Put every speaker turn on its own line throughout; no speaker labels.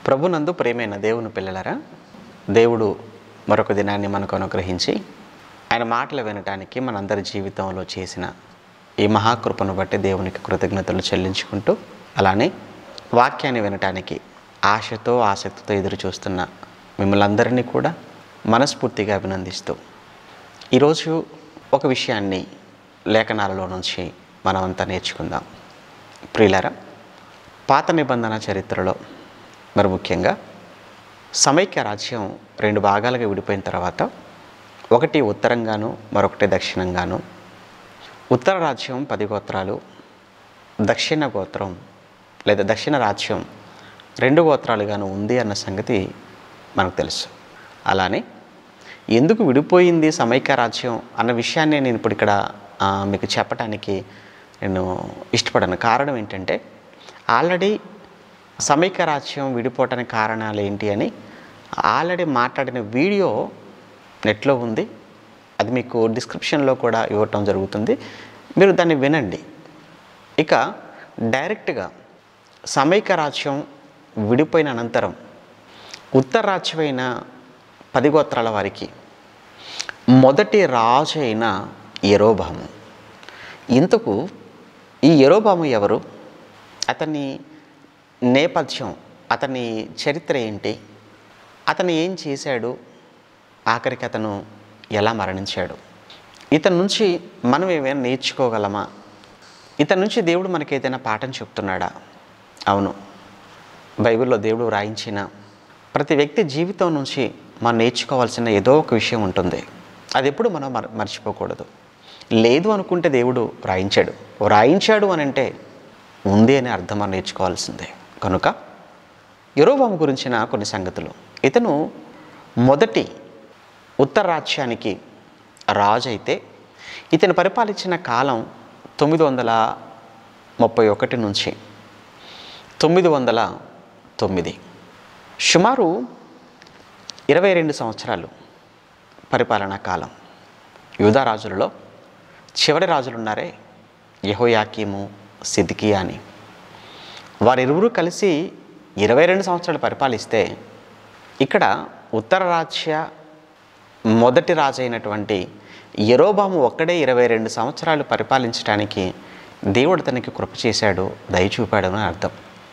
ప్రభునందు ప్రేమైన దేవుని పిల్లలరా దేవుడు మరొక దినాన్ని మనకు అనుగ్రహించి ఆయన మాటలు వినటానికి మనందరి జీవితంలో చేసిన ఈ మహాకృపను బట్టి దేవునికి కృతజ్ఞతలు చెల్లించుకుంటూ అలానే వాక్యాన్ని వినటానికి ఆశతో ఆసక్తితో ఎదురు చూస్తున్న మిమ్మల్ని అందరినీ కూడా మనస్ఫూర్తిగా అభినందిస్తూ ఈరోజు ఒక విషయాన్ని లేఖనాలలో నుంచి మనమంతా నేర్చుకుందాం ప్రియులారా పాత నిబంధన చరిత్రలో మరి ముఖ్యంగా సమైక్య రాజ్యం రెండు భాగాలుగా విడిపోయిన తర్వాత ఒకటి ఉత్తరంగాను మరొకటి దక్షిణంగాను ఉత్తర రాజ్యం పది గోత్రాలు దక్షిణ గోత్రం లేదా దక్షిణ రాజ్యం రెండు గోత్రాలుగాను ఉంది అన్న సంగతి మనకు తెలుసు అలానే ఎందుకు విడిపోయింది సమైక్య రాజ్యం అన్న విషయాన్ని నేను ఇప్పుడు ఇక్కడ ఆ, మీకు చెప్పడానికి నేను ఇష్టపడను కారణం ఏంటంటే ఆల్రెడీ సమైక్య రాజ్యం విడిపోవటానికి కారణాలు ఏంటి అని ఆల్రెడీ మాట్లాడిన వీడియో నెట్లో ఉంది అది మీకు డిస్క్రిప్షన్లో కూడా ఇవ్వటం జరుగుతుంది మీరు దాన్ని వినండి ఇక డైరెక్ట్గా సమైక్య రాజ్యం విడిపోయిన అనంతరం ఉత్తర రాజ్యమైన పది గోత్రాల వారికి మొదటి రాజు అయిన ఎరోబాము ఇంతకు ఈ ఎరోబాము ఎవరు అతని నేపథ్యం అతని చరిత్ర ఏంటి అతను ఏం చేశాడు ఆఖరికి అతను ఎలా మరణించాడు ఇతని నుంచి మనం ఏమైనా నేర్చుకోగలమా ఇతని నుంచి దేవుడు మనకి ఏదైనా పాఠం చెప్తున్నాడా అవును బైబిల్లో దేవుడు రాయించిన ప్రతి వ్యక్తి జీవితం నుంచి మనం నేర్చుకోవాల్సిన ఏదో ఒక విషయం ఉంటుంది అది ఎప్పుడు మనం మర మర్చిపోకూడదు లేదు అనుకుంటే దేవుడు రాయించాడు రాయించాడు అని అంటే ఉంది అని అర్థం మనం నేర్చుకోవాల్సిందే కనుక యురోబాము గురించిన కొన్ని సంగతులు ఇతను మొదటి ఉత్తర రాజ్యానికి రాజు అయితే ఇతను పరిపాలించిన కాలం తొమ్మిది వందల ముప్పై ఒకటి నుంచి తొమ్మిది వందల తొమ్మిది సుమారు ఇరవై రెండు సంవత్సరాలు పరిపాలనా కాలం యూదా రాజులలో చివరి రాజులు ఉన్నారే యహోయాకీము సిద్కియా అని వారిరువురు కలిసి ఇరవై రెండు సంవత్సరాలు పరిపాలిస్తే ఇక్కడ ఉత్తర రాజ్య మొదటి రాజు అయినటువంటి యరోబాము ఒక్కడే ఇరవై రెండు సంవత్సరాలు పరిపాలించడానికి దేవుడు తనకి కృప చేశాడు దయ చూపాడు అని అర్థం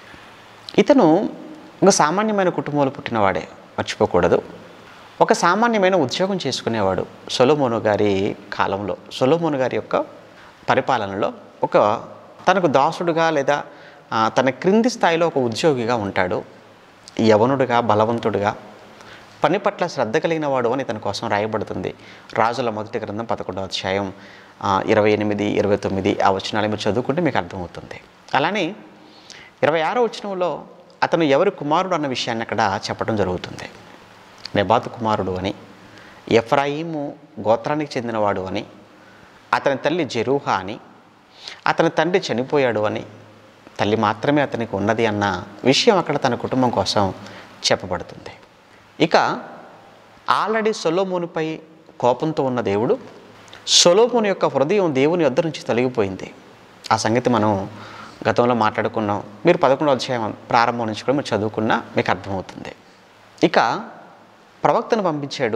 ఇతను ఒక సామాన్యమైన కుటుంబంలో పుట్టినవాడే మర్చిపోకూడదు ఒక సామాన్యమైన ఉద్యోగం చేసుకునేవాడు సొలోమోను గారి కాలంలో సొలోమోను గారి యొక్క పరిపాలనలో ఒక తనకు దాసుడుగా లేదా ఆ, తన క్రింది స్థాయిలో ఒక ఉద్యోగిగా ఉంటాడు యవనుడుగా బలవంతుడుగా పని పట్ల శ్రద్ధ కలిగిన వాడు అని తన కోసం రాయబడుతుంది రాజుల మొదటి గ్రంథం పదకొండవ అధ్యాయం ఆ, ఇరవై ఎనిమిది ఇరవై తొమ్మిది ఆ వచనాలు మీరు చదువుకుంటే మీకు అర్థమవుతుంది అలానే ఇరవై ఆరో వచనంలో అతను ఎవరి కుమారుడు అన్న విషయాన్ని అక్కడ చెప్పడం జరుగుతుంది నెబాతు కుమారుడు అని ఎఫ్రాయిము గోత్రానికి చెందినవాడు అని అతని తల్లి జెరూహా అని అతని తండ్రి చనిపోయాడు అని తల్లి మాత్రమే అతనికి ఉన్నది అన్న విషయం అక్కడ తన కుటుంబం కోసం చెప్పబడుతుంది ఇక ఆల్రెడీ సొలోమోనుపై కోపంతో ఉన్న దేవుడు సొలోమోను యొక్క హృదయం దేవుని వద్ద నుంచి తొలగిపోయింది ఆ సంగతి మనం గతంలో మాట్లాడుకున్నాం మీరు పదకొండవ అధ్యాయం ప్రారంభం నుంచి కూడా మీరు చదువుకున్నా మీకు అర్థమవుతుంది ఇక ప్రవక్తను పంపించాడు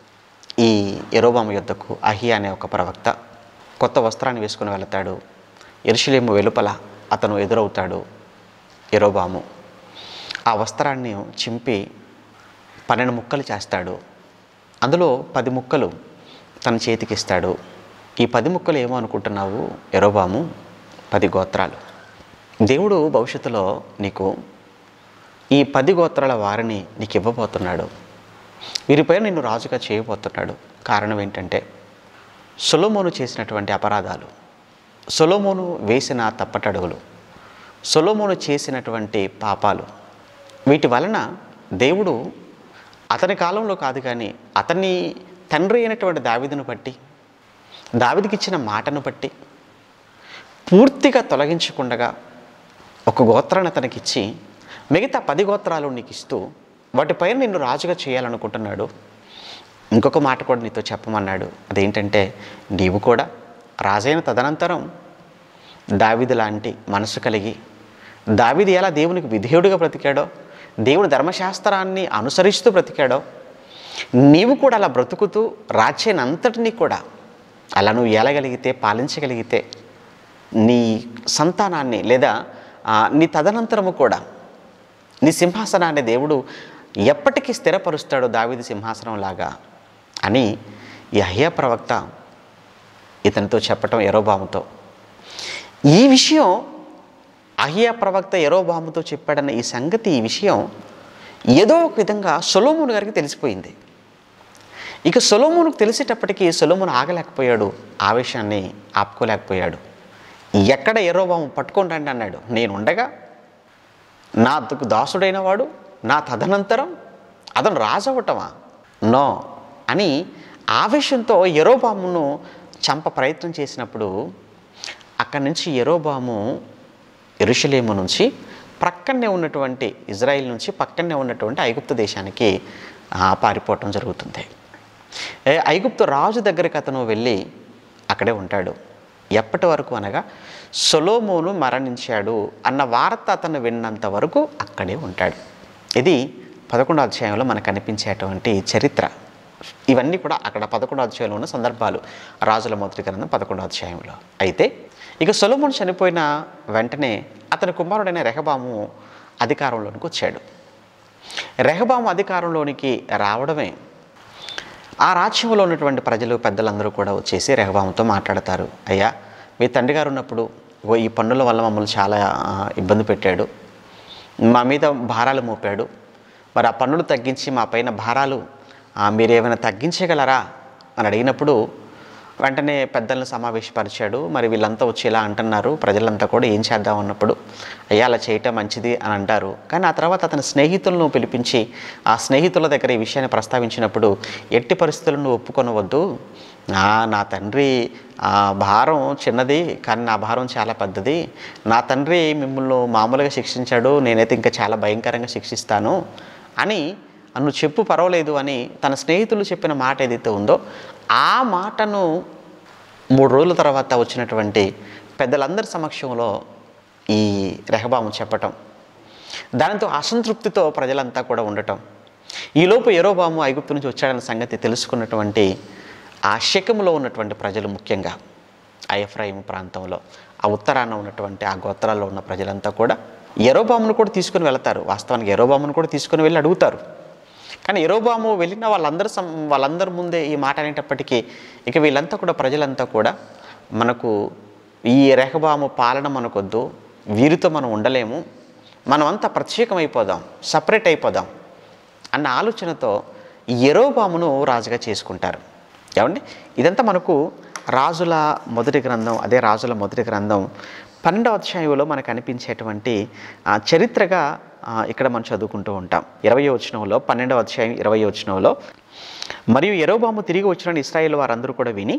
ఈ ఎరోబాము యుద్ధకు అహి అనే ఒక ప్రవక్త కొత్త వస్త్రాన్ని వేసుకుని వెళతాడు ఎరుషులేము వెలుపల అతను ఎదురవుతాడు ఎరోబాము ఆ వస్త్రాన్ని చింపి పన్నెండు ముక్కలు చేస్తాడు అందులో పది ముక్కలు తన చేతికిస్తాడు ఈ పది ముక్కలు ఏమో అనుకుంటున్నావు ఎరోబాము పది గోత్రాలు దేవుడు భవిష్యత్తులో నీకు ఈ పది గోత్రాల వారిని నీకు ఇవ్వబోతున్నాడు వీరిపై నిన్ను రాజుగా చేయబోతున్నాడు కారణం ఏంటంటే సొలోమోను చేసినటువంటి అపరాధాలు సొలోమోను వేసిన తప్పటడుగులు సొలోమోను చేసినటువంటి పాపాలు వీటి వలన దేవుడు అతని కాలంలో కాదు కానీ అతని తండ్రి అయినటువంటి దావిదును బట్టి దావిదికి ఇచ్చిన మాటను బట్టి పూర్తిగా తొలగించకుండగా ఒక గోత్రాన్ని అతనికి ఇచ్చి మిగతా పది గోత్రాలు నీకు ఇస్తూ వాటిపైన నిన్ను రాజుగా చేయాలనుకుంటున్నాడు ఇంకొక మాట కూడా నీతో చెప్పమన్నాడు అదేంటంటే నీవు కూడా రాజైన తదనంతరం దావిది లాంటి మనసు కలిగి దావిది ఎలా దేవునికి విధేయుడిగా బ్రతికాడో దేవుని ధర్మశాస్త్రాన్ని అనుసరిస్తూ బ్రతికాడో నీవు కూడా అలా బ్రతుకుతూ రాజ్యాన్ని అంతటినీ కూడా అలా నువ్వు ఏలగలిగితే పాలించగలిగితే నీ సంతానాన్ని లేదా ఆ, నీ తదనంతరము కూడా నీ సింహాసనాన్ని దేవుడు ఎప్పటికీ స్థిరపరుస్తాడో దావిది సింహాసనం లాగా అని ఈ అహ్య ప్రవక్త ఇతనితో చెప్పటం ఎరోబాముతో ఈ విషయం అహియా ప్రవక్త ఎరోబాముతో చెప్పాడన్న ఈ సంగతి ఈ విషయం ఏదో ఒక విధంగా సొలోమును గారికి తెలిసిపోయింది ఇక సొలోమునుకు తెలిసేటప్పటికీ సొలోమును ఆగలేకపోయాడు ఆవేశాన్ని ఆపుకోలేకపోయాడు ఎక్కడ ఎరోబాము పట్టుకొని రండి అన్నాడు నేను ఉండగా నా దు- దాసుడైన వాడు నా తదనంతరం అతను రాజవటమా నో అని ఆవేశంతో ఎరోబామును చంప ప్రయత్నం చేసినప్పుడు అక్కడి నుంచి ఎరోబాము ఎరుషలేము నుంచి ప్రక్కనే ఉన్నటువంటి ఇజ్రాయిల్ నుంచి పక్కనే ఉన్నటువంటి ఐగుప్తు దేశానికి ఆ, పారిపోవటం జరుగుతుంది ఏ, ఐగుప్తు రాజు దగ్గరికి అతను వెళ్ళి అక్కడే ఉంటాడు ఎప్పటి వరకు అనగా సొలోమోను మరణించాడు అన్న వార్త అతను విన్నంత వరకు అక్కడే ఉంటాడు ఇది పదకొండో అధ్యాయంలో మనకు కనిపించేటువంటి చరిత్ర ఇవన్నీ కూడా అక్కడ పదకొండో అధ్యాయంలో ఉన్న సందర్భాలు రాజుల మొదటి గ్రంథం పదకొండో అధ్యాయంలో అయితే ఇక సొలొమోను చనిపోయిన వెంటనే అతని కుమారుడైన రెహబాము అధికారంలోనికి వచ్చాడు రెహబాము అధికారంలోనికి రావడమే ఆ రాజ్యంలో ఉన్నటువంటి ప్రజలు పెద్దలందరూ కూడా వచ్చేసి రెహబాముతో మాట్లాడతారు అయ్యా మీ తండ్రి గారు ఉన్నప్పుడు ఓ ఈ పన్నుల వల్ల మమ్మల్ని చాలా ఆ, ఇబ్బంది పెట్టాడు మా మీద భారాలు మోపాడు మరి ఆ పన్నులు తగ్గించి మా పైన భారాలు ఆ, మీరు ఏమైనా తగ్గించగలరా అని అడిగినప్పుడు వెంటనే పెద్దలను సమావేశపరిచాడు మరి వీళ్ళంతా వచ్చి ఇలా అంటున్నారు ప్రజలంతా కూడా ఏం చేద్దాం అన్నప్పుడు అయ్యా అలా చేయటం మంచిది అని అంటారు కానీ ఆ తర్వాత అతని స్నేహితులను పిలిపించి ఆ స్నేహితుల దగ్గర ఈ విషయాన్ని ప్రస్తావించినప్పుడు ఎట్టి పరిస్థితులను ఒప్పుకొనవద్దు నా నా తండ్రి ఆ భారం చిన్నది కానీ నా భారం చాలా పెద్దది నా తండ్రి మిమ్మల్ని మామూలుగా శిక్షించాడు నేనైతే ఇంకా చాలా భయంకరంగా శిక్షిస్తాను అని నువ్వు చెప్పు పర్వాలేదు అని తన స్నేహితులు చెప్పిన మాట ఏదైతే ఉందో ఆ మాటను మూడు రోజుల తర్వాత వచ్చినటువంటి పెద్దలందరి సమక్షంలో ఈ రెహబాము చెప్పటం దానితో అసంతృప్తితో ప్రజలంతా కూడా ఉండటం ఈలోపు ఎరోబాము ఐగుప్తు నుంచి వచ్చాడన్న సంగతి తెలుసుకున్నటువంటి ఆ శకములో ఉన్నటువంటి ప్రజలు ముఖ్యంగా ఆ ఎఫ్రాయిం ప్రాంతంలో ఆ ఉత్తరాన ఉన్నటువంటి ఆ గోత్రాల్లో ఉన్న ప్రజలంతా కూడా ఎరోబామును కూడా తీసుకుని వెళతారు వాస్తవానికి ఎరోబామును కూడా తీసుకుని వెళ్ళి అడుగుతారు కానీ ఎరోబాము వెళ్ళిన వాళ్ళందరూ సం వాళ్ళందరి ముందే ఈ మాట అనేటప్పటికీ ఇక వీళ్ళంతా కూడా ప్రజలంతా కూడా మనకు ఈ రెహబాము పాలన మనకొద్దు వీరితో మనం ఉండలేము మనమంతా ప్రత్యేకమైపోదాం సపరేట్ అయిపోదాం అన్న ఆలోచనతో ఈ ఎరోబామును రాజుగా చేసుకుంటారు ఏమండి ఇదంతా మనకు రాజుల మొదటి గ్రంథం అదే రాజుల మొదటి గ్రంథం పన్నెండవ అధ్యాయంలో మనకు అనిపించేటువంటి ఆ, చరిత్రగా ఆ, ఇక్కడ మనం చదువుకుంటూ ఉంటాం ఇరవై వచనంలో పన్నెండవ అధ్యాయం ఇరవై వచనంలో మరియు ఎరోబాము తిరిగి వచ్చిన ఇస్రాయేల్ వారందరూ కూడా విని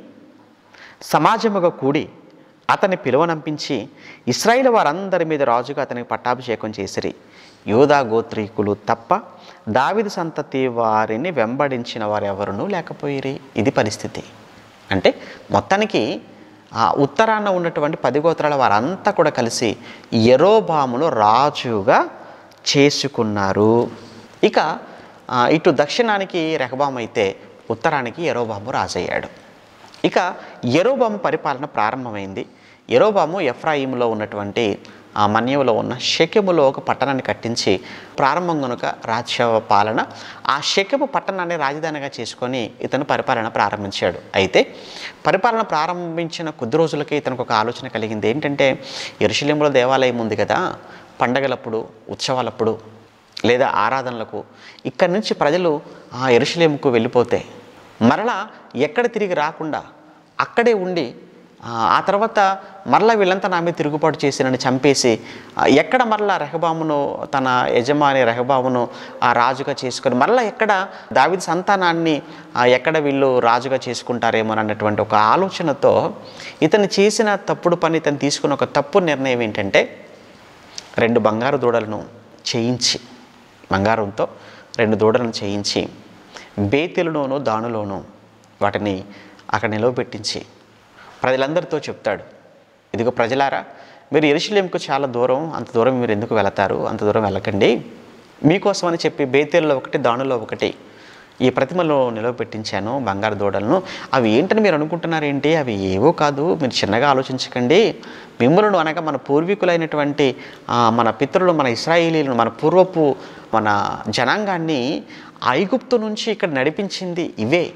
సమాజముగా కూడి అతని పిలువనంపించి ఇస్రాయేల్ వారందరి మీద రాజుగా అతనికి పట్టాభిషేకం చేసిరి యోధా గోత్రీకులు తప్ప దావిది సంతతి వారిని వెంబడించిన వారు ఎవరునూ లేకపోయిరి ఇది పరిస్థితి అంటే మొత్తానికి ఆ ఉత్తరాన ఉన్నటువంటి పది గోత్రాల వారంతా కూడా కలిసి ఎరోబామును రాజుగా చేసుకున్నారు ఇక ఆ, ఇటు దక్షిణానికి రెహబాము అయితే ఉత్తరానికి ఎరోబాము రాజయ్యాడు ఇక ఎరోబాము పరిపాలన ప్రారంభమైంది ఎరోబాము ఎఫ్రాయిములో ఉన్నటువంటి ఆ మన్యములో ఉన్న షెకెములో ఒక పట్టణాన్ని కట్టించి ప్రారంభం కనుక రాజ్య పాలన ఆ షెకెము పట్టణాన్ని రాజధానిగా చేసుకొని ఇతను పరిపాలన ప్రారంభించాడు అయితే పరిపాలన ప్రారంభించిన కొద్ది రోజులకే ఇతనికి ఒక ఆలోచన కలిగింది ఏంటంటే ఎరుశలేములో దేవాలయం ఉంది కదా పండగలప్పుడు ఉత్సవాలప్పుడు లేదా ఆరాధనలకు ఇక్కడి నుంచి ప్రజలు ఆ ఎరుషలేముకు వెళ్ళిపోతే మరలా ఎక్కడ తిరిగి రాకుండా అక్కడే ఉండి ఆ, ఆ తర్వాత మరలా వీళ్ళంతా నా మీద తిరుగుబాటు చేసి నన్ను చంపేసి ఆ, ఎక్కడ మరలా రెహబామును తన యజమాని రెహబామును ఆ రాజుగా చేసుకొని మరలా ఎక్కడ దావిది సంతానాన్ని ఆ, ఎక్కడ వీళ్ళు రాజుగా చేసుకుంటారేమో అన్నటువంటి ఒక ఆలోచనతో ఇతను చేసిన తప్పుడు పని ఇతను తీసుకున్న ఒక తప్పు నిర్ణయం ఏంటంటే రెండు బంగారు దూడలను చేయించి బంగారంతో రెండు దూడలను చేయించి బేతెలులోనూ దానులోనూ వాటిని అక్కడ నిలవబెట్టించి ప్రజలందరితో చెప్తాడు ఇదిగో ప్రజలారా మీరు ఎరుశలేంకు చాలా దూరం అంత దూరం మీరు ఎందుకు వెళతారు అంత దూరం వెళ్ళకండి మీకోసమని చెప్పి బేతేల్లో ఒకటి దానిలో ఒకటి ఈ ప్రతిమలో నిలవబెట్టించాను బంగారు దూడలను అవి ఏంటని మీరు అనుకుంటున్నారు ఏంటి అవి ఏవో కాదు మీరు చిన్నగా ఆలోచించకండి మిమ్మలను అనగా మన పూర్వీకులైనటువంటి ఆ, మన పితరులు మన ఇస్రాయేలీలను మన పూర్వపు మన జనాంగాన్ని ఐగుప్తు నుంచి ఇక్కడ నడిపించింది ఇవే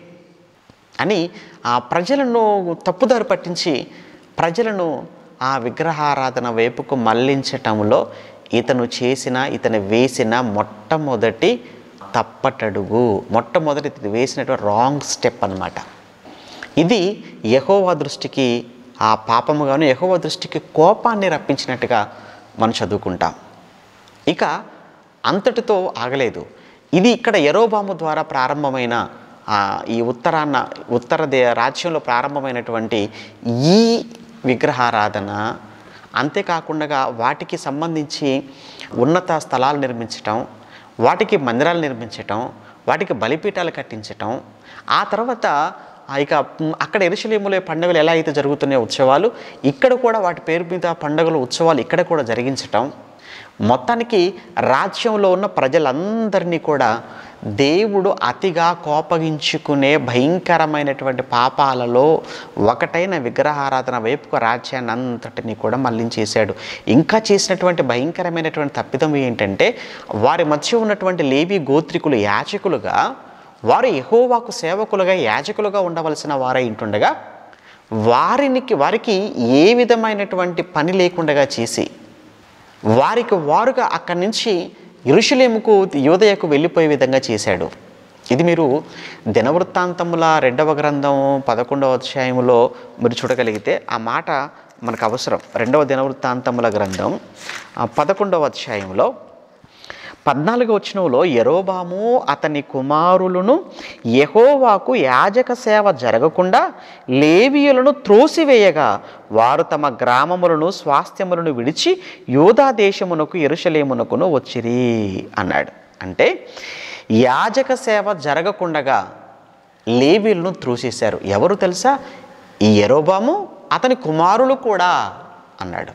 అని ఆ ప్రజలను తప్పుదారి పట్టించి ప్రజలను ఆ విగ్రహారాధన వైపుకు మళ్లించటంలో ఇతను చేసిన ఇతను వేసిన మొట్టమొదటి తప్పటడుగు మొట్టమొదటి ఇతను వేసినటువంటి రాంగ్ స్టెప్ అన్నమాట ఇది యహోవా దృష్టికి ఆ పాపముగాను యహోవా దృష్టికి కోపాన్ని రప్పించినట్టుగా మనం చదువుకుంటాం ఇక అంతటితో ఆగలేదు ఇది ఇక్కడ ఎరోబాము ద్వారా ప్రారంభమైన ఆ, ఈ ఉత్తరాన్న ఉత్తర దే రాజ్యంలో ప్రారంభమైనటువంటి ఈ విగ్రహారాధన అంతేకాకుండా వాటికి సంబంధించి ఉన్నత స్థలాలు నిర్మించటం వాటికి మందిరాలు నిర్మించటం వాటికి బలిపీఠాలు కట్టించటం ఆ తర్వాత ఆ ఇక మ్, అక్కడ ఎరుశలేములో పండుగలు ఎలా అయితే జరుగుతున్నాయో ఉత్సవాలు ఇక్కడ కూడా వాటి పేరు మీద పండుగలు ఉత్సవాలు ఇక్కడ కూడా జరిగించటం మొత్తానికి రాజ్యంలో ఉన్న ప్రజలందరినీ కూడా దేవుడు అతిగా కోపగించుకునే భయంకరమైనటువంటి పాపాలలో ఒకటైన విగ్రహారాధన వైపుకు రాజ్యాన్ని అంతటిని కూడా మళ్లించేశాడు ఇంకా చేసినటువంటి భయంకరమైనటువంటి తప్పిదం ఏంటంటే వారి మధ్య ఉన్నటువంటి లేవి గోత్రికులు యాచకులుగా వారు యెహోవాకు సేవకులుగా యాజకులుగా ఉండవలసిన వారై ఉంటుండగా వారికి వారికి ఏ విధమైనటువంటి పని లేకుండా చేసి వారికి వారుగా అక్కడి నుంచి ఇరుషులేముకు యోదయకు వెళ్ళిపోయే విధంగా చేశాడు ఇది మీరు దినవృత్తాంతముల రెండవ గ్రంథం పదకొండవ అధ్యాయములో మీరు చూడగలిగితే ఆ మాట మనకు అవసరం రెండవ దినవృత్తాంతముల గ్రంథం ఆ పదకొండవ అధ్యాయంలో పద్నాలుగో వచనంలో యరోబాము అతని కుమారులను యెహోవాకు యాజక సేవ జరగకుండా లేవియులను త్రోసివేయగా వారు తమ గ్రామములను స్వాస్థ్యములను విడిచి యూదా దేశమునకు ఎరుషలేమునకును వచ్చిరి అన్నాడు అంటే యాజక సేవ జరగకుండగా లేవీలను త్రోసేశారు ఎవరు తెలుసా ఈ యరోబాము అతని కుమారులు కూడా అన్నాడు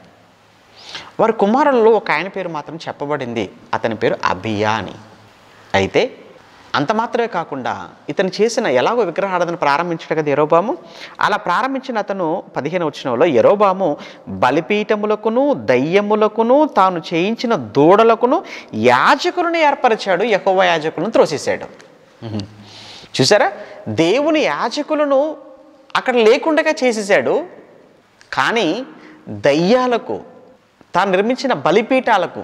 వారి కుమారులలో ఒక ఆయన పేరు మాత్రం చెప్పబడింది అతని పేరు అభియా అని అయితే అంత మాత్రమే కాకుండా ఇతను చేసిన ఎలాగో విగ్రహారాధన ప్రారంభించాడు కదా ఎరోబాము అలా ప్రారంభించిన అతను పదిహేను వచ్చినంలో ఎరోబాము బలిపీఠములకును దయ్యములకును తాను చేయించిన దూడలకును యాజకులను ఏర్పరిచాడు యహోవ యాజకులను త్రోసేశాడు ఉహుం. చూసారా దేవుని యాజకులను అక్కడ లేకుండా చేసేసాడు కానీ దయ్యాలకు తాను నిర్మించిన బలిపీఠాలకు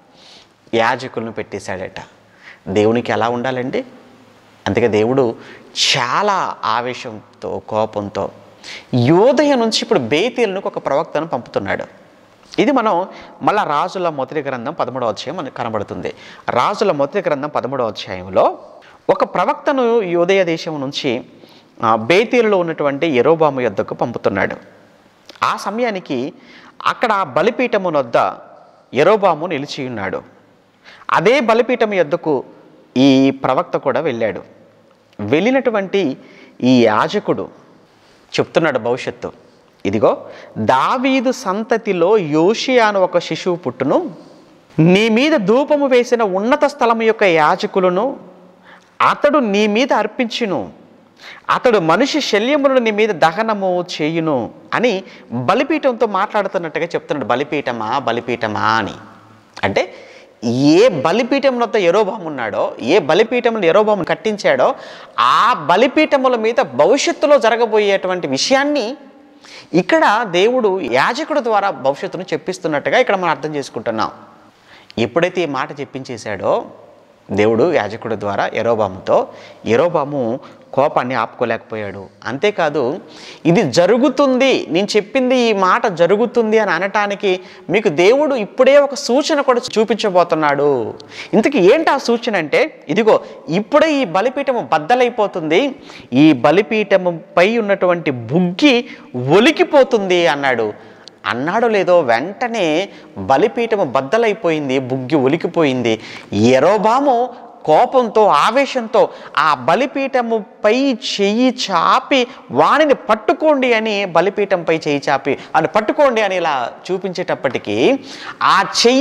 యాజకులను పెట్టేశాడట దేవునికి ఎలా ఉండాలండి అందుకే దేవుడు చాలా ఆవేశంతో కోపంతో యోదయ నుంచి ఇప్పుడు బేతీలకు ఒక ప్రవక్తను పంపుతున్నాడు ఇది మనం మళ్ళా రాజుల మొదటి గ్రంథం పదమూడవ అధ్యాయం మనకు కనబడుతుంది రాజుల మొదటి గ్రంథం పదమూడవ అధ్యాయంలో ఒక ప్రవక్తను యోదయ దేశం నుంచి ఆ, బేతీలులో ఉన్నటువంటి ఎరోబాము యొద్దకు పంపుతున్నాడు ఆ సమయానికి అక్కడ ఆ బలిపీఠము వద్ద ఎరోబాము నిలిచి ఉన్నాడు అదే బలిపీఠం యొద్దకు ఈ ప్రవక్త కూడా వెళ్ళాడు వెళ్ళినటువంటి ఈ యాజకుడు చెప్తున్నాడు భవిష్యత్తు ఇదిగో దావీదు సంతతిలో యోషియా అను ఒక శిశువు పుట్టును నీ మీద ధూపము వేసిన ఉన్నత స్థలము యొక్క యాజకులను అతడు నీ మీద అర్పించును అతడు మనిషి శల్యములను నీ మీద దహనము చేయును అని బలిపీఠంతో మాట్లాడుతున్నట్టుగా చెప్తున్నాడు బలిపీఠమా బలిపీఠమా అని అంటే ఏ బలిపీఠం వద్ద ఎరోబాము ఉన్నాడో ఏ బలిపీఠంలో ఎరోబాము కట్టించాడో ఆ బలిపీఠముల మీద భవిష్యత్తులో జరగబోయేటువంటి విషయాన్ని ఇక్కడ దేవుడు యాజకుడు ద్వారా భవిష్యత్తును చెప్పిస్తున్నట్టుగా ఇక్కడ మనం అర్థం చేసుకుంటున్నాం ఎప్పుడైతే ఈ మాట చెప్పించేశాడో దేవుడు యాజకుడి ద్వారా ఎరోబాముతో ఎరోబాము కోపాన్ని ఆపుకోలేకపోయాడు అంతేకాదు ఇది జరుగుతుంది నేను చెప్పింది ఈ మాట జరుగుతుంది అని అనటానికి మీకు దేవుడు ఇప్పుడే ఒక సూచన కూడా చూపించబోతున్నాడు ఇంతకీ ఏంటి ఆ సూచన అంటే ఇదిగో ఇప్పుడే ఈ బలిపీఠము బద్దలైపోతుంది ఈ బలిపీఠము పై ఉన్నటువంటి బుగ్గి ఒలికిపోతుంది అన్నాడు అన్నాడో లేదో వెంటనే బలిపీఠము బద్దలైపోయింది బుగ్గి ఒలికిపోయింది ఎరోబాము కోపంతో ఆవేశంతో ఆ బలిపీఠముపై చెయ్యి చాపి వాణిని పట్టుకోండి అని బలిపీఠంపై చెయ్యి చాపి అని పట్టుకోండి అని ఇలా చూపించేటప్పటికీ ఆ చెయ్యి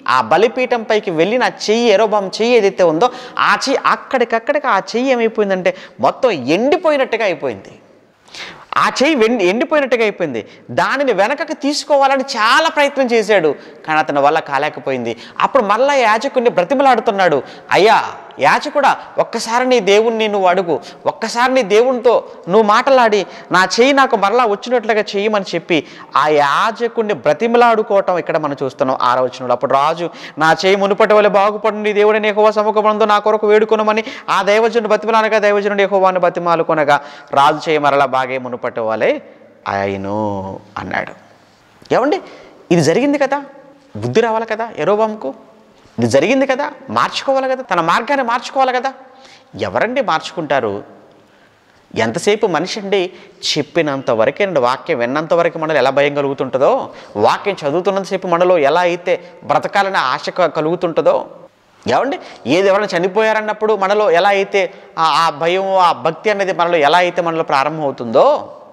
ఆ బలిపీఠం పైకి వెళ్ళి నా చెయ్యి ఎరోబాం చెయ్యి ఏదైతే ఉందో ఆ చెయ్యి అక్కడికక్కడికి ఆ చెయ్యి ఏమైపోయిందంటే మొత్తం ఎండిపోయినట్టుగా అయిపోయింది ఆ చెయ్యి వెండి ఎండిపోయినట్టుగా అయిపోయింది దానిని వెనకకి తీసుకోవాలని చాలా ప్రయత్నం చేశాడు కానీ అతని వల్ల కాలేకపోయింది అప్పుడు మళ్ళా యాజకుడిని బ్రతిమలాడుతున్నాడు అయ్యా యాజకుడా ఒక్కసారి నీ దేవుణ్ణి నువ్వు అడుగు ఒక్కసారి నీ దేవునితో నువ్వు మాటలాడి నా చెయ్యి నాకు మరలా వచ్చినట్లుగా చెయ్యమని చెప్పి ఆ యాజకుడిని బ్రతిమలాడుకోవటం ఇక్కడ మనం చూస్తున్నాం ఆరవచనంలో అప్పుడు రాజు నా చెయ్యి మునుపటి వల్ల బాగుపడి నీ దేవుడిని ఎక్కువ సముఖమందు నా కొరకు వేడుకొనమని ఆ దైవజనుడు బతిమలానగా దైవజనుడు ఎక్కువని బతిమాలుకొనగా రాజు చేయి మరలా బాగే మునుపటి వాళ్ళే ఆయను అన్నాడు ఏమండి ఇది జరిగింది కదా బుద్ధి రావాలి కదా ఎరోబాంకు ఇది జరిగింది కదా మార్చుకోవాలి కదా తన మార్గాన్ని మార్చుకోవాలి కదా ఎవరండి మార్చుకుంటారు ఎంతసేపు మనిషి అండి చెప్పినంత వరకే అండి వాక్యం విన్నంత వరకు మనలో ఎలా భయం కలుగుతుంటుందో వాక్యం చదువుతున్నంతసేపు మనలో ఎలా అయితే బ్రతకాలని ఆశ క- కలుగుతుంటుందో ఏమండి ఏది ఎవరైనా చనిపోయారన్నప్పుడు మనలో ఎలా అయితే ఆ ఆ భయం ఆ భక్తి అనేది మనలో ఎలా అయితే మనలో ప్రారంభం అవుతుందో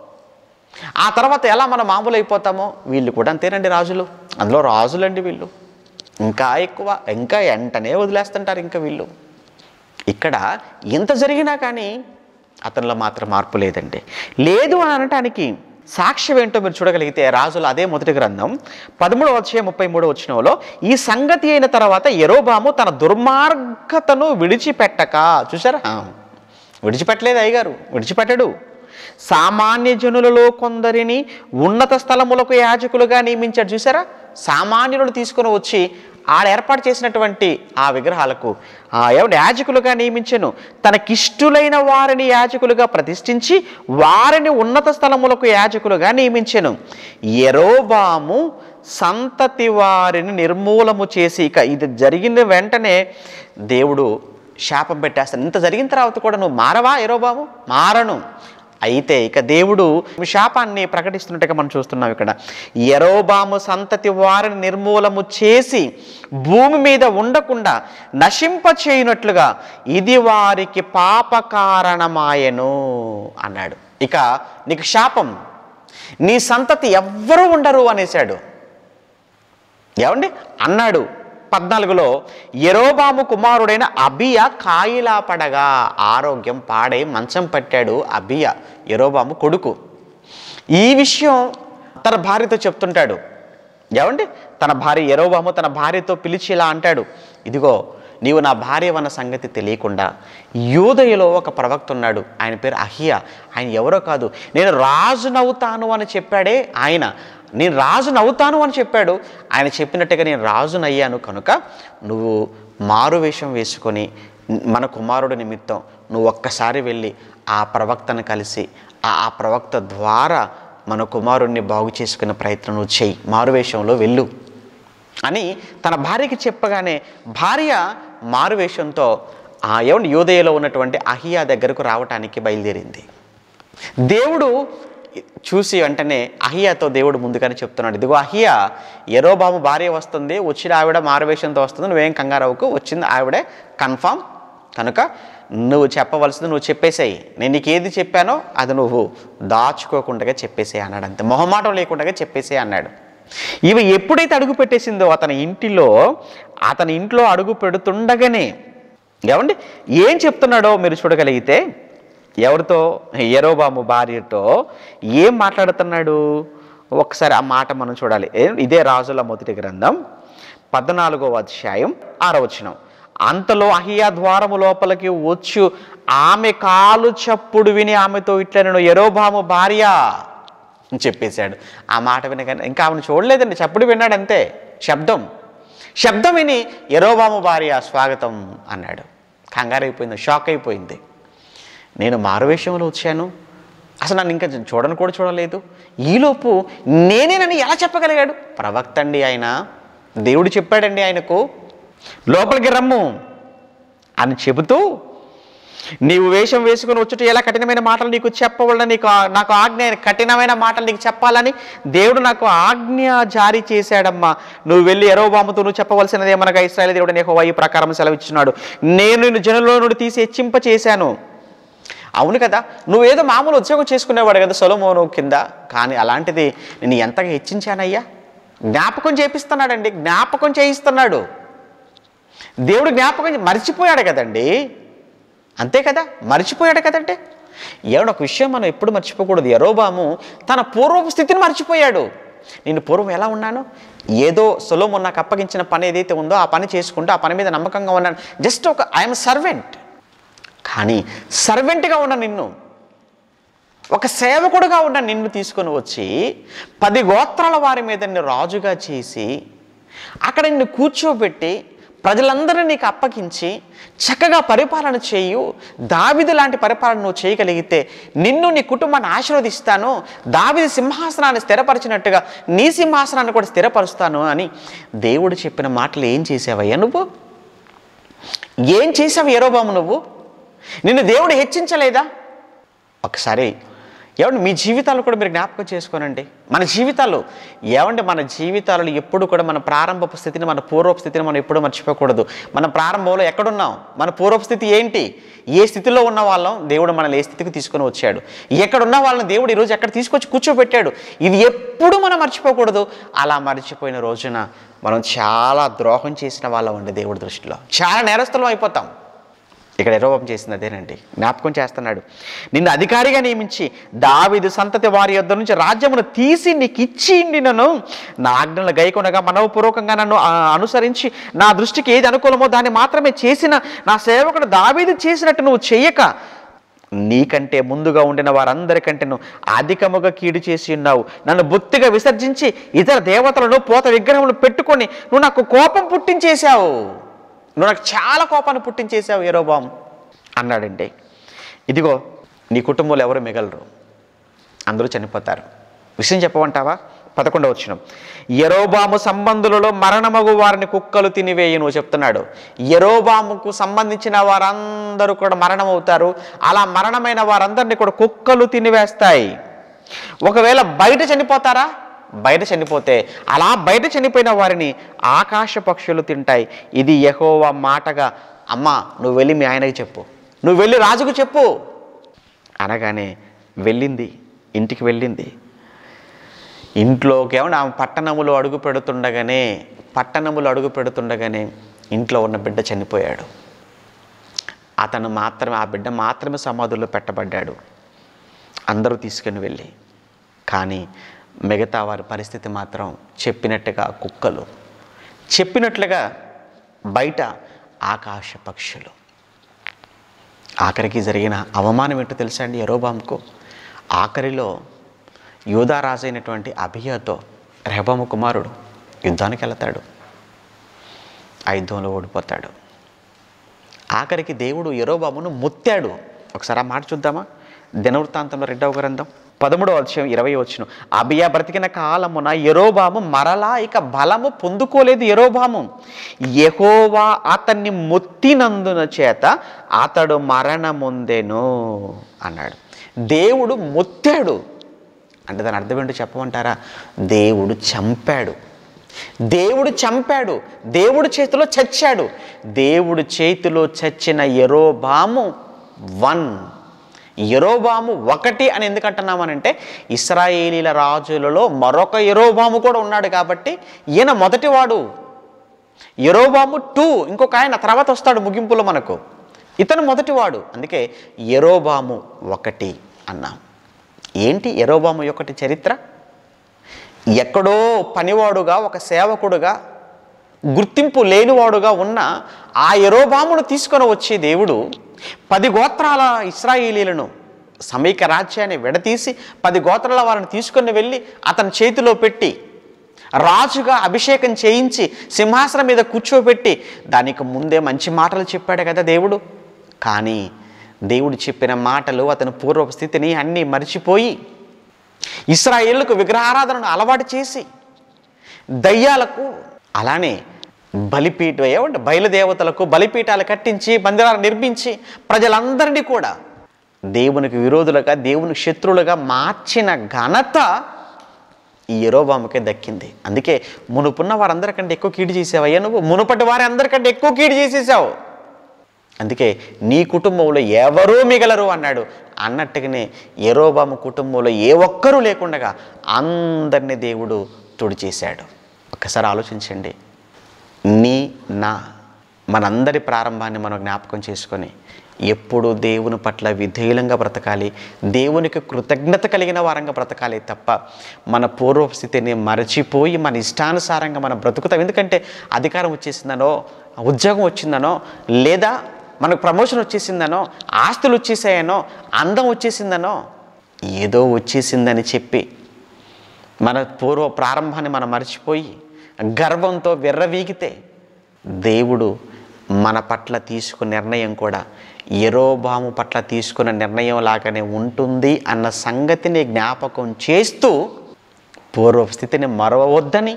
ఆ తర్వాత ఎలా మనం మామూలు అయిపోతామో వీళ్ళు కూడా అంతేనండి రాజులు అందులో రాజులండి వీళ్ళు ఇంకా ఎక్కువ ఇంకా వెంటనే వదిలేస్తుంటారు ఇంకా వీళ్ళు ఇక్కడ ఇంత జరిగినా కానీ అతనిలో మాత్రం మార్పు లేదండి లేదు అని అనటానికి సాక్ష్యం ఏంటో మీరు చూడగలిగితే రాజుల అదే మొదటి గ్రంథం పదమూడవ వచ్చే ముప్పై మూడవ వచ్చినలో ఈ సంగతి అయిన తర్వాత ఎరోబాము తన దుర్మార్గతను విడిచిపెట్టక చూసారా ఆ, విడిచిపెట్టలేదు అయ్యగారు విడిచిపెట్టడు సామాన్య జనులలో కొందరిని ఉన్నత స్థలములకు యాజకులుగా నియమించాడు చూసారా సామాన్యులను తీసుకొని వచ్చి ఆడ ఏర్పాటు చేసినటువంటి ఆ విగ్రహాలకు ఆ ఎవడు యాజకులుగా నియమించెను తనకిష్టులైన వారిని యాజకులుగా ప్రతిష్ఠించి వారిని ఉన్నత స్థలములకు యాజకులుగా నియమించెను ఎరోబాము సంతతి వారిని నిర్మూలము చేసి ఇక ఇది జరిగిన వెంటనే దేవుడు శాపం పెట్టేస్తాను ఇంత జరిగిన తర్వాత కూడా నువ్వు మారవా ఎరోబాము మారను అయితే ఇక దేవుడు శాపాన్ని ప్రకటిస్తున్నట్టుగా మనం చూస్తున్నాం ఇక్కడ ఎరోబాము సంతతి వారిని నిర్మూలము చేసి భూమి మీద ఉండకుండా నశింప చేయనట్లుగా ఇది వారికి పాప కారణమాయను అన్నాడు ఇక నీకు శాపం నీ సంతతి ఎవ్వరూ ఉండరు అనేశాడు ఏమండి అన్నాడు పద్నాలుగులో ఎరోబాము కుమారుడైన అబియ కాయిలా పడగా ఆరోగ్యం పాడై మంచం పట్టాడు అబియ ఎరోబాము కొడుకు ఈ విషయం తన భార్యతో చెప్తుంటాడు ఏమండి తన భార్య ఎరోబాము తన భార్యతో పిలిచి ఇలా అంటాడు ఇదిగో నీవు నా భార్య అన్న సంగతి తెలియకుండా యూదయలో ఒక ప్రవక్త ఉన్నాడు ఆయన పేరు అహియా ఆయన ఎవరో కాదు నేను రాజునవుతాను అని చెప్పాడే ఆయన నేను రాజునవుతాను అని చెప్పాడు ఆయన చెప్పినట్టుగా నేను రాజునయ్యాను కనుక నువ్వు మారు వేషం వేసుకొని మన కుమారుడు నిమిత్తం నువ్వు ఒక్కసారి వెళ్ళి ఆ ప్రవక్తను కలిసి ఆ ఆ ప్రవక్త ద్వారా మన కుమారుణ్ణి బాగు చేసుకునే ప్రయత్నం నువ్వు చెయ్యి మారువేషంలో వెళ్ళు అని తన భార్యకి చెప్పగానే భార్య మారువేషంతో ఆ ఏమండి యోదయలో ఉన్నటువంటి అహియా దగ్గరకు రావటానికి బయలుదేరింది దేవుడు చూసి వెంటనే అహియాతో దేవుడు ముందుగానే చెప్తున్నాడు ఇదిగో అహియా ఎరోబాము భార్య వస్తుంది వచ్చిన ఆవిడ మారువేషంతో వస్తుంది నువ్వేం కంగారవుకు వచ్చింది ఆవిడే కన్ఫామ్ కనుక నువ్వు చెప్పవలసింది నువ్వు చెప్పేసేయి నేను నీకు ఏది చెప్పానో అది నువ్వు దాచుకోకుండా చెప్పేసేయి అన్నాడు అంతే మొహమాటం లేకుండా చెప్పేసేయి అన్నాడు ఇవి ఎప్పుడైతే అడుగు పెట్టేసిందో అతని ఇంటిలో అతని ఇంట్లో అడుగు పెడుతుండగానే ఏమండి ఏం చెప్తున్నాడో మీరు చూడగలిగితే ఎవరితో ఎరోబాము భార్యతో ఏం మాట్లాడుతున్నాడు ఒకసారి ఆ మాట మనం చూడాలి ఏ- ఇదే రాజుల మొదటి గ్రంథం పద్నాలుగో అధ్యాయం ఆరో వచనం అంతలో అహియా ద్వారము లోపలికి వచ్చు ఆమె కాలు చప్పుడు విని ఆమెతో ఇట్లా నేను ఎరోబాము భార్య అని చెప్పేశాడు ఆ మాట వినగానే ఇంకా ఆమెను చూడలేదండి చప్పుడు విన్నాడు అంతే శబ్దం శబ్దం విని ఎరోబాము భార్య స్వాగతం అన్నాడు కంగారు అయిపోయింది షాక్ అయిపోయింది నేను మారువేషంలో వచ్చాను అసలు నన్ను ఇంకా చూడను కూడా చూడలేదు ఈలోపు నేనేనని ఎలా చెప్పగలిగాడు ప్రవక్త అండి ఆయన దేవుడు చెప్పాడండి ఆయనకు లోపలికి రమ్ము అని చెబుతూ నీవు వేషం వేసుకుని వచ్చుట ఎలా కఠినమైన మాటలు నీకు చెప్పవలన నీకు ఆ- నాకు ఆజ్ఞ కఠినమైన మాటలు నీకు చెప్పాలని దేవుడు నాకు ఆజ్ఞ జారీ చేశాడమ్మా నువ్వు వెళ్ళి ఎరోబాముతో నువ్వు చెప్పవలసినది ఏమనగా ఇస్రాయల్ దేవుడు నీకు ఈ ప్రకారం సెలవిచ్చున్నాడు నేను నిన్ను జనుల్లో నుండి తీసి హెచ్చింప చేశాను అవును కదా నువ్వేదో మామూలు ఉద్యోగం చేసుకునేవాడు కదా సొలమోను కింద కానీ అలాంటిది నేను ఎంతగా హెచ్చించానయ్యా జ్ఞాపకం చేపిస్తున్నాడండి జ్ఞాపకం చేయిస్తున్నాడు దేవుడు జ్ఞాపకం చే- మర్చిపోయాడు కదండి అంతే కదా మర్చిపోయాడు కదంటే ఏమన్నా ఒక విషయం మనం ఎప్పుడు మర్చిపోకూడదు ఎరోబాము తన పూర్వపు స్థితిని మర్చిపోయాడు నేను పూర్వం ఎలా ఉన్నాను ఏదో సులోము నాకు అప్పగించిన పని ఏదైతే ఉందో ఆ పని చేసుకుంటూ ఆ పని మీద నమ్మకంగా ఉన్నాను జస్ట్ ఒక ఐఎమ్ సర్వెంట్ కానీ సర్వెంట్గా ఉన్న నిన్ను ఒక సేవకుడుగా ఉన్న నిన్ను తీసుకొని వచ్చి పది గోత్రాల వారి మీద నిన్ను రాజుగా చేసి అక్కడ నిన్ను కూర్చోబెట్టి ప్రజలందరినీ నీకు అప్పగించి చక్కగా పరిపాలన చేయు దావిదు లాంటి పరిపాలన నువ్వు చేయగలిగితే నిన్ను నీ కుటుంబాన్ని ఆశీర్వదిస్తాను దావిది సింహాసనాన్ని స్థిరపరిచినట్టుగా నీ సింహాసనాన్ని కూడా స్థిరపరుస్తాను అని దేవుడు చెప్పిన మాటలు ఏం చేసావయ్యా నువ్వు ఏం చేసావు ఎరోబాము నువ్వు నిన్ను దేవుడు హెచ్చించలేదా ఒకసారి ఏమండి మీ జీవితాలు కూడా మీరు జ్ఞాపకం చేసుకోనండి మన జీవితాలు ఏమంటే మన జీవితాలలో ఎప్పుడు కూడా మన ప్రారంభపు స్థితిని మన పూర్వపు స్థితిని మనం ఎప్పుడూ మర్చిపోకూడదు మన ప్రారంభంలో ఎక్కడున్నాం మన పూర్వపు స్థితి ఏంటి ఏ స్థితిలో ఉన్న వాళ్ళం దేవుడు మనల్ని ఏ స్థితికి తీసుకొని వచ్చాడు ఎక్కడున్న వాళ్ళని దేవుడు ఈరోజు ఎక్కడ తీసుకొచ్చి కూర్చోబెట్టాడు ఇది ఎప్పుడు మనం మర్చిపోకూడదు అలా మర్చిపోయిన రోజున మనం చాలా ద్రోహం చేసిన వాళ్ళం అండి దేవుడి దృష్టిలో చాలా నేరస్తులం అయిపోతాం ఇక్కడ ఎరోపం చేసింది అదేనండి జ్ఞాపకం చేస్తున్నాడు నిన్ను అధికారిగా నియమించి దావిదు సంతతి వారి యొద్ద నుంచి రాజ్యమును తీసి నీకు ఇచ్చి నన్ను నా ఆజ్ఞలు గైకొనగా మనవపూర్వకంగా నన్ను ఆ, అనుసరించి నా దృష్టికి ఏది అనుకూలమో దాన్ని మాత్రమే చేసిన నా సేవకుడు దావీదు చేసినట్టు నువ్వు చెయ్యక నీకంటే ముందుగా ఉండిన వారందరికంటే నువ్వు అధికముగా కీడు చేసి ఉన్నావు నన్ను బొత్తిగా విసర్జించి ఇతర దేవతలను పోత విగ్రహములు పెట్టుకొని నువ్వు నాకు కోపం పుట్టించేశావు నువ్వు నాకు చాలా కోపాన్ని పుట్టించేశావు ఏరోబాం అన్నాడండి ఇదిగో నీ కుటుంబంలో ఎవరు మిగలరు అందరూ చనిపోతారు విషయం చెప్పమంటావా పదకొండవ వచ్చిన ఎరోబాము సంబంధులలో మరణమగు వారిని కుక్కలు తినివేయును చెప్తున్నాడు ఎరోబాముకు సంబంధించిన వారందరూ కూడా మరణమవుతారు అలా మరణమైన వారందరినీ కూడా కుక్కలు తినివేస్తాయి ఒకవేళ బయట చనిపోతారా బయట చనిపోతే అలా బయట చనిపోయిన వారిని ఆకాశ పక్షులు తింటాయి ఇది యెహోవా మాటగా అమ్మా నువ్వు వెళ్ళి మీ ఆయనకి చెప్పు నువ్వు వెళ్ళి రాజుకు చెప్పు అనగానే వెళ్ళింది ఇంటికి వెళ్ళింది ఇంట్లోకి ఏమన్నా ఆమె పట్టణములో అడుగు పెడుతుండగానే పట్టణములో అడుగు పెడుతుండగానే ఇంట్లో ఉన్న బిడ్డ చనిపోయాడు అతను మాత్రమే ఆ బిడ్డ మాత్రమే సమాధుల్లో పెట్టబడ్డాడు అందరూ తీసుకుని వెళ్ళి కానీ మిగతా వారి పరిస్థితి మాత్రం చెప్పినట్టుగా కుక్కలు చెప్పినట్లుగా బయట ఆకాశ పక్షులు ఆఖరికి జరిగిన అవమానం ఏంటో తెలుసా అండి ఎరోబాంకు ఆఖరిలో యూదారాజు అయినటువంటి అభియతో రెహబాము కుమారుడు యుద్ధానికి వెళతాడు ఆ యుద్ధంలో ఓడిపోతాడు ఆఖరికి దేవుడు ఎరోబామును ముత్తాడు ఒకసారి ఆ మాట చూద్దామా దినవృత్తాంతంలో రెండవ గ్రంథం పదమూడవ అధ్యాయం ఇరవై వచ్చును అబియా బ్రతికిన కాలమున ఎరోబాము మరలా ఇక బలము పొందుకోలేదు ఎరోబాము యెహోవా అతన్ని మొత్తినందున చేత అతడు మరణముందెను అన్నాడు దేవుడు మొత్తాడు అంటే దాని అర్థం ఏంటో చెప్పమంటారా దేవుడు చంపాడు దేవుడు చంపాడు దేవుడి చేతిలో చచ్చాడు దేవుడి చేతిలో చచ్చిన ఎరోబాము వన్ ఎరోబాము ఒకటి అని ఎందుకు అంటున్నామనంటే ఇస్రాయేలీల రాజులలో మరొక ఎరోబాము కూడా ఉన్నాడు కాబట్టి ఈయన మొదటివాడు ఎరోబాము టూ ఇంకొక ఆయన తర్వాత వస్తాడు ముగింపులో మనకు ఇతను మొదటివాడు అందుకే ఎరోబాము ఒకటి అన్నాం ఏంటి ఎరోబాము ఒకటి చరిత్ర ఎక్కడో పనివాడుగా ఒక సేవకుడుగా గుర్తింపు లేనివాడుగా ఉన్న ఆ ఎరోబామును తీసుకొని వచ్చే దేవుడు పది గోత్రాల ఇస్రాయేలీలను సమీక రాజ్యాన్ని విడతీసి పది గోత్రాల వారిని తీసుకొని వెళ్ళి అతని చేతిలో పెట్టి రాజుగా అభిషేకం చేయించి సింహాసనం మీద కూర్చోబెట్టి దానికి ముందే మంచి మాటలు చెప్పాడు కదా దేవుడు కానీ దేవుడు చెప్పిన మాటలు అతని పూర్వపు స్థితిని అన్నీ మర్చిపోయి ఇస్రాయేళ్లకు విగ్రహారాధనను అలవాటు చేసి దయ్యాలకు అలానే బలిపీఠ ఏమంటే బయలుదేవతలకు బలిపీఠాలు కట్టించి మందిరాలు నిర్మించి ప్రజలందరినీ కూడా దేవునికి విరోధులుగా దేవునికి శత్రువులుగా మార్చిన ఘనత ఈ ఎరోబాముకే దక్కింది అందుకే మునుపున్న వారందరికంటే ఎక్కువ కీడు చేసావయ్యా నువ్వు మునుపటి వారి అందరికంటే ఎక్కువ కీడు చేసేసావు అందుకే నీ కుటుంబంలో ఎవరూ మిగలరు అన్నాడు అన్నట్టుగానే ఎరోబాము కుటుంబంలో ఏ ఒక్కరూ లేకుండగా అందరినీ దేవుడు తుడిచేశాడు ఒకసారి ఆలోచించండి నీ నా మనందరి ప్రారంభాన్ని మనం జ్ఞాపకం చేసుకొని ఎప్పుడు దేవుని పట్ల విధేయులంగా బ్రతకాలి దేవునికి కృతజ్ఞత కలిగిన వారంగా బ్రతకాలి తప్ప మన పూర్వ స్థితిని మరచిపోయి మన ఇష్టానుసారంగా మనం బ్రతుకుతాం ఎందుకంటే అధికారం వచ్చేసిందనో ఉద్యోగం వచ్చిందనో లేదా మనకు ప్రమోషన్ వచ్చేసిందనో ఆస్తులు వచ్చేసాయనో అందం వచ్చేసిందనో ఏదో వచ్చేసిందని చెప్పి మన పూర్వ ప్రారంభాన్ని మనం మర్చిపోయి గర్వంతో విర్రవీగితే దేవుడు మన పట్ల తీసుకున్న నిర్ణయం కూడా ఎరోబాము పట్ల తీసుకున్న నిర్ణయం లాగానే ఉంటుంది అన్న సంగతిని జ్ఞాపకం చేస్తూ పూర్వ స్థితిని మరవవద్దని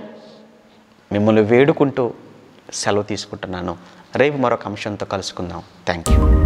మిమ్మల్ని వేడుకుంటూ సెలవు తీసుకుంటున్నాను రేపు మరొక అంశంతో కలుసుకుందాం థ్యాంక్ యూ